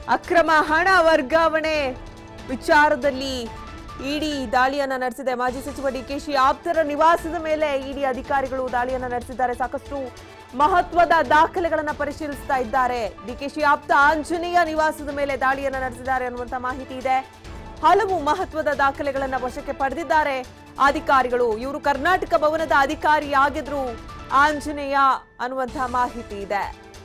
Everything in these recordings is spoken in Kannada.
ಅಕ್ರಮ ಹಣ ವರ್ಗಾವಣೆ ವಿಚಾರದಲ್ಲಿ ಇಡಿ ದಾಳಿಯನ್ನ ನಡೆಸಿದೆ ಮಾಜಿ ಸಚಿವ ಡಿಕೆಶಿ ಆಪ್ತರ ನಿವಾಸದ ಮೇಲೆ ಇಡಿ ಅಧಿಕಾರಿಗಳು ದಾಳಿಯನ್ನ ನಡೆಸಿದ್ದಾರೆ ಸಾಕಷ್ಟು ಮಹತ್ವದ ದಾಖಲೆಗಳನ್ನ ಪರಿಶೀಲಿಸ್ತಾ ಇದ್ದಾರೆ ಡಿಕೆಶಿ ಆಪ್ತ ಆಂಜನೇಯ ನಿವಾಸದ ಮೇಲೆ ದಾಳಿಯನ್ನ ನಡೆಸಿದ್ದಾರೆ ಅನ್ನುವಂತ ಮಾಹಿತಿ ಇದೆ ಹಲವು ಮಹತ್ವದ ದಾಖಲೆಗಳನ್ನ ವಶಕ್ಕೆ ಪಡೆದಿದ್ದಾರೆ ಅಧಿಕಾರಿಗಳು ಇವರು ಕರ್ನಾಟಕ ಭವನದ ಅಧಿಕಾರಿಯಾಗಿದ್ರು ಆಂಜನೇಯ ಅನ್ನುವಂತಹ ಮಾಹಿತಿ ಇದೆ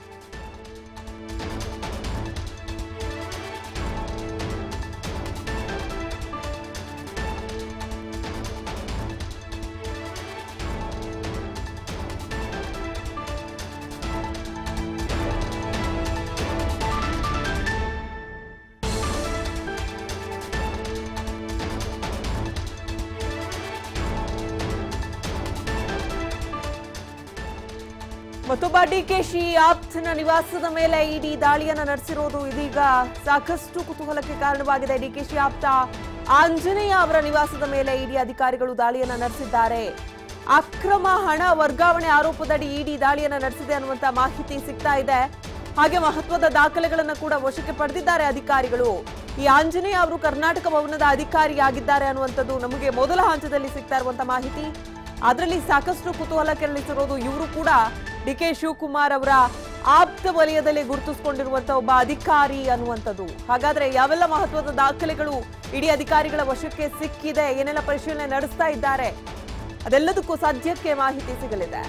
ಮತ್ತೊಬ್ಬ ಡಿಕೆಶಿ ಆಪ್ತನ ನಿವಾಸದ ಮೇಲೆ ಇಡಿ ದಾಳಿಯನ್ನ ನಡೆಸಿರೋದು ಇದೀಗ ಸಾಕಷ್ಟು ಕುತೂಹಲಕ್ಕೆ ಕಾರಣವಾಗಿದೆ ಡಿಕೆಶಿ ಆಪ್ತ ಆಂಜನೇಯ ಅವರ ನಿವಾಸದ ಮೇಲೆ ಇಡಿ ಅಧಿಕಾರಿಗಳು ದಾಳಿಯನ್ನ ನಡೆಸಿದ್ದಾರೆ ಅಕ್ರಮ ಹಣ ವರ್ಗಾವಣೆ ಆರೋಪದಡಿ ಇಡಿ ದಾಳಿಯನ್ನ ನಡೆಸಿದೆ ಅನ್ನುವಂತ ಮಾಹಿತಿ ಸಿಗ್ತಾ ಇದೆ ಹಾಗೆ ಮಹತ್ವದ ದಾಖಲೆಗಳನ್ನ ಕೂಡ ವಶಕ್ಕೆ ಪಡೆದಿದ್ದಾರೆ ಅಧಿಕಾರಿಗಳು ಈ ಆಂಜನೇಯ ಅವರು ಕರ್ನಾಟಕ ಭವನದ ಅಧಿಕಾರಿಯಾಗಿದ್ದಾರೆ ಅನ್ನುವಂಥದ್ದು ನಮಗೆ ಮೊದಲ ಹಂತದಲ್ಲಿ ಸಿಗ್ತಾ ಇರುವಂತ ಮಾಹಿತಿ ಅದರಲ್ಲಿ ಸಾಕಷ್ಟು ಕುತೂಹಲ ಕೆರಳಿಸಿರೋದು ಇವರು ಕೂಡ ಡಿ ಕೆ ಶಿವಕುಮಾರ್ ಅವರ ಆಪ್ತ ವಲಯದಲ್ಲಿ ಗುರುತಿಸಿಕೊಂಡಿರುವಂತ ಒಬ್ಬ ಅಧಿಕಾರಿ ಅನ್ನುವಂಥದ್ದು ಹಾಗಾದ್ರೆ ಯಾವೆಲ್ಲ ಮಹತ್ವದ ದಾಖಲೆಗಳು ಇಡೀ ಅಧಿಕಾರಿಗಳ ವಶಕ್ಕೆ ಸಿಕ್ಕಿದೆ ಏನೆಲ್ಲ ಪರಿಶೀಲನೆ ನಡೆಸ್ತಾ ಇದ್ದಾರೆ ಅದೆಲ್ಲದಕ್ಕೂ ಸದ್ಯಕ್ಕೆ ಮಾಹಿತಿ ಸಿಗಲಿದೆ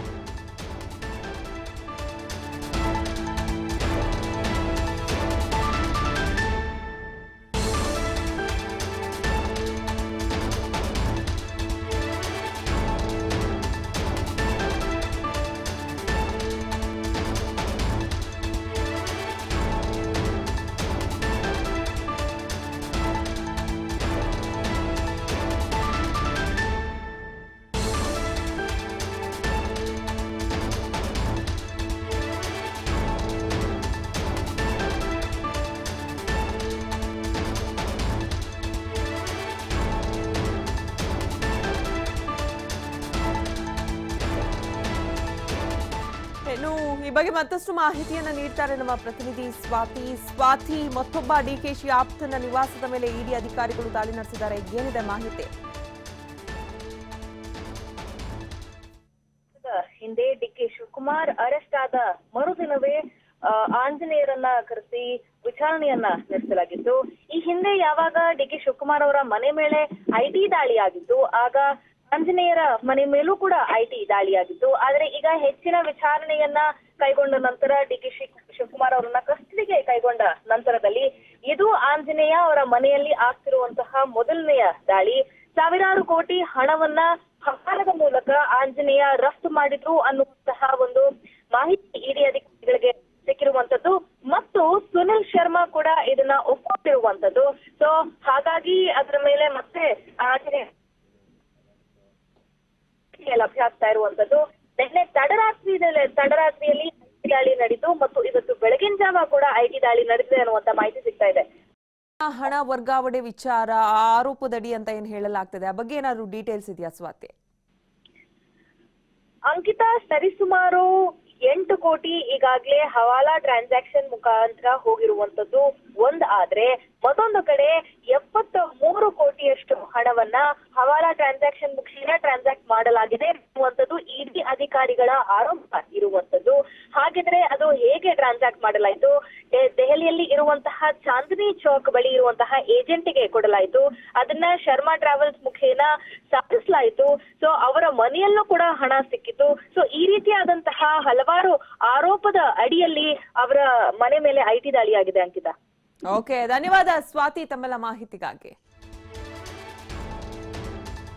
ಇನ್ನು ಈ ಬಗ್ಗೆ ಮತ್ತಷ್ಟು ಮಾಹಿತಿಯನ್ನ ನೀಡ್ತಾರೆ ನಮ್ಮ ಪ್ರತಿನಿಧಿ ಸ್ವಾತಿ ಸ್ವಾತಿ ಮತ್ತೊಬ್ಬ ಡಿಕೆಶಿ ಆಪ್ತನ ನಿವಾಸದ ಮೇಲೆ ಇಡಿ ಅಧಿಕಾರಿಗಳು ದಾಳಿ ನಡೆಸಿದ್ದಾರೆ ಏನಿದೆ ಮಾಹಿತಿ ಹಿಂದೆ ಡಿ ಕೆ ಶಿವಕುಮಾರ್ ಅರೆಸ್ಟ್ ಆದ ಮರುದಿನವೇ ಆ, ಆಂಜನೇಯರನ್ನ ಕರೆಸಿ ವಿಚಾರಣೆಯನ್ನ ನಡೆಸಲಾಗಿತ್ತು ಈ ಹಿಂದೆ ಯಾವಾಗ ಡಿ ಕೆ ಶಿವಕುಮಾರ್ ಅವರ ಮನೆ ಮೇಲೆ ಐಟಿ ದಾಳಿ ಆಗಿತ್ತು ಆಗ ಆಂಜನೇಯರ ಮನೆ ಮೇಲೂ ಕೂಡ ಐಟಿ ದಾಳಿಯಾಗಿತ್ತು ಆದ್ರೆ ಈಗ ಹೆಚ್ಚಿನ ವಿಚಾರಣೆಯನ್ನ ಕೈಗೊಂಡ ನಂತರ ಡಿ ಕೆ ಶಿವಕುಮಾರ್ ಅವರನ್ನ ಕಸ್ಟಡಿಗೆ ಕೈಗೊಂಡ ನಂತರದಲ್ಲಿ ಇದು ಆಂಜನೇಯ ಅವರ ಮನೆಯಲ್ಲಿ ಆಗ್ತಿರುವಂತಹ ಮೊದಲನೆಯ ದಾಳಿ ಸಾವಿರಾರು ಕೋಟಿ ಹಣವನ್ನ ಹವಾಲದ ಮೂಲಕ ಆಂಜನೇಯ ರಫ್ತು ಮಾಡಿದ್ರು ಅನ್ನುವಂತಹ ಒಂದು ಮಾಹಿತಿ ಇಡಿ ಅಧಿಕಾರಿಗಳಿಗೆ ಸಿಕ್ಕಿರುವಂತದ್ದು ಮತ್ತು ಸುನಿಲ್ ಶರ್ಮಾ ಕೂಡ ಇದನ್ನ ಒಪ್ಕೊಂಡಿರುವಂತದ್ದು ಸೊ ಹಾಗಾಗಿ ಅದರ ಮೇಲೆ ಮತ್ತೆ ಆಂಜನೇಯ ಲಭ್ಯ ಆಗ್ತಾ ಇರುವಂತದ್ದು ನಿನ್ನೆ ತಡರಾತ್ರಿ ತಡರಾತ್ರಿಯಲ್ಲಿ ಐಟಿ ದಾಳಿ ನಡೆದು ಮತ್ತು ಇವತ್ತು ಬೆಳಗಿನ ಜಾವ ಕೂಡ ಐಟಿ ದಾಳಿ ನಡೆದಿದೆ ಅನ್ನುವಂತ ಮಾಹಿತಿ ಸಿಗ್ತಾ ಇದೆ ಹಣ ವರ್ಗಾವಣೆ ವಿಚಾರ ಆ ಆರೋಪದಡಿ ಅಂತ ಏನ್ ಹೇಳಲಾಗ್ತದೆ ಆ ಬಗ್ಗೆ ಏನಾದ್ರು ಡೀಟೇಲ್ಸ್ ಇದೆಯಾ ಸ್ವಾತಿ ಅಂಕಿತಾ ಸರಿಸುಮಾರು ಎಂಟು ಕೋಟಿ ಈಗಾಗಲೇ ಹವಾಲಾ ಟ್ರಾನ್ಸಾಕ್ಷನ್ ಮುಖಾಂತರ ಹೋಗಿರುವಂತದ್ದು ಒಂದ್ ಆದ್ರೆ ಮತ್ತೊಂದು ಕಡೆ ಎಪ್ಪತ್ತ ಮೂರು ಕೋಟಿಯಷ್ಟು ಹಣವನ್ನ ಹವಾಲಾ ಟ್ರಾನ್ಸಾಕ್ಷನ್ ಮುಖೇನ ಟ್ರಾನ್ಸಾಕ್ಟ್ ಮಾಡಲಾಗಿದೆ ಅನ್ನುವಂಥದ್ದು ಇಡಿ ಅಧಿಕಾರಿಗಳ ಆರೋಪ ಇರುವಂತದ್ದು ಹಾಗಿದ್ರೆ ಅದು ಹೇಗೆ ಟ್ರಾನ್ಸಾಕ್ಟ್ ಮಾಡಲಾಯಿತು ದೆ- ದೆಹಲಿಯಲ್ಲಿ ಇರುವಂತಹ ಚಾಂದಿನಿ ಚೌಕ್ ಬಳಿ ಇರುವಂತಹ ಏಜೆಂಟ್ಗೆ ಕೊಡಲಾಯಿತು ಅದನ್ನ ಶರ್ಮಾ ಟ್ರಾವೆಲ್ಸ್ ಮುಖೇನ ಸಾಧಿಸಲಾಯಿತು ಸೊ ಅವರ ಮನೆಯಲ್ಲೂ ಕೂಡ ಹಣ ಸಿಕ್ಕಿತು ಸೊ ಈ ರೀತಿಯಾದಂತಹ ಹಲವಾರು ಆರೋಪದ ಅಡಿಯಲ್ಲಿ ಅವರ ಮನೆ ಮೇಲೆ ಐಟಿ ದಾಳಿಯಾಗಿದೆ ಅಂಕಿತಾ ಓಕೆ ಧನ್ಯವಾದ ಸ್ವಾತಿ ತಮ್ಮೆಲ್ಲ ಮಾಹಿತಿಗಾಗಿ